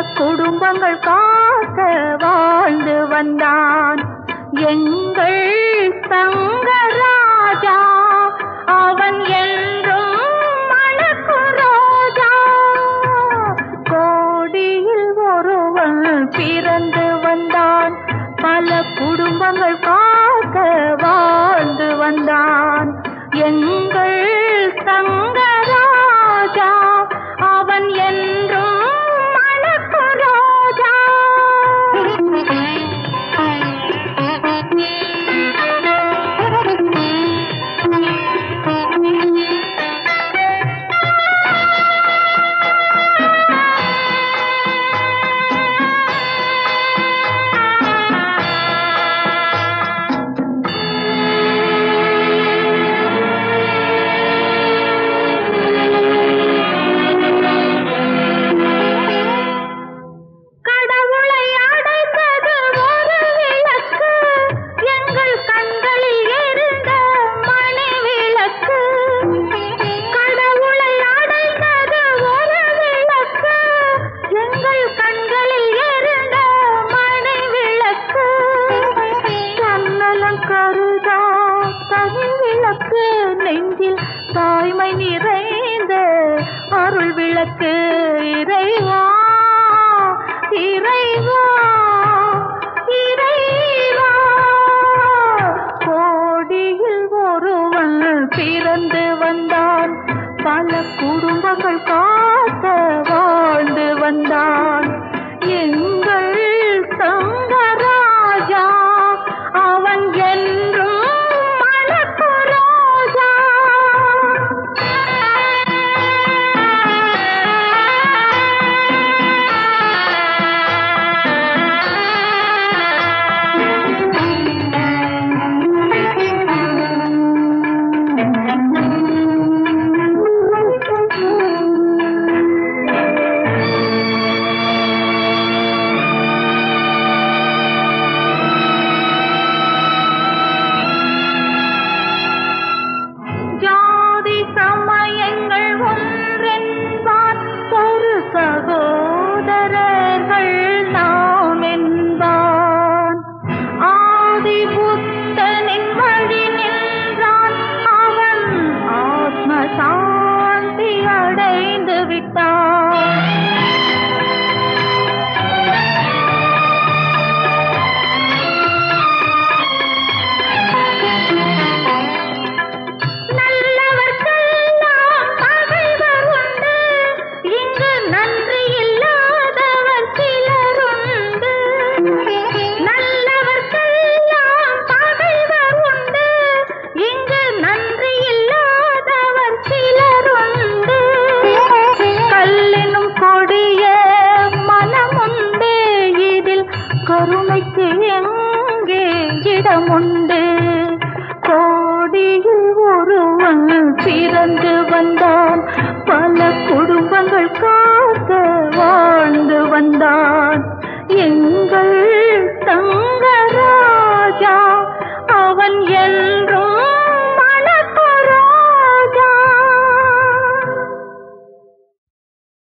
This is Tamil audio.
குடும்பங்கள் காக்க வாழ்ந்து வந்தான் எங்கள் தங்கராஜா அவன் என்றும் மணக்கும் ரோஜா கோடியில் ஒருவன் பிறந்து வந்தான் பல குடும்பங்கள் காக்க வாழ்ந்து வந்தான் எங்கள் தங்கராஜா அவன் என்றும் மணக்கும் ரோஜா கடவுளை அடைந்தது ஒரு விளக்கு எங்கள் கண்களில் எரிந்த மணி விளக்கு கடவுளை அடைந்தது ஒரு விளக்கு எங்கள் கண்களில் எரிந்த மணி விளக்கு தன்னலம் கருதா தனி விளக்கு நெஞ்சில் தாய்மை நிறைந்த அருள் விளக்கு இறைவா இறைவா இறைவா கோடியில் ஒருவன் பிறந்து வந்தான் பல குடும்பங்கள் காக்க வாழ்ந்து வந்தான் எங்கள் தங்கராஜா அவன் என்றும் மணக்கு ரோஜா ஜாதி சமயங்கள் ஒன்றென்பார் ஒரு சகோதரர்கள் நாம் என்பான் ஆதி புத்தனின் வழி நின்றான் அவன் ஆத்ம சாந்தி அடைந்து விட்டான் நல்லவர்க்கெல்லாம் பகைவர் உண்டு இங்கு நன்றி இல்லாதவர் சிலருண்டு நல்லவர்க்கெல்லாம் பகைவர் உண்டு இங்கு நன்றி இல்லாதவர் சிலருண்டு கல்லினும் கொடிய மனமுண்டு இதில் கருணைக்கு எங்கே இடமுண்டு கோடியில் ஒருவன் பிறந்து வந்தான் பல குடும்பங்கள் காக்க வாழ்ந்து வந்தான் எங்கள்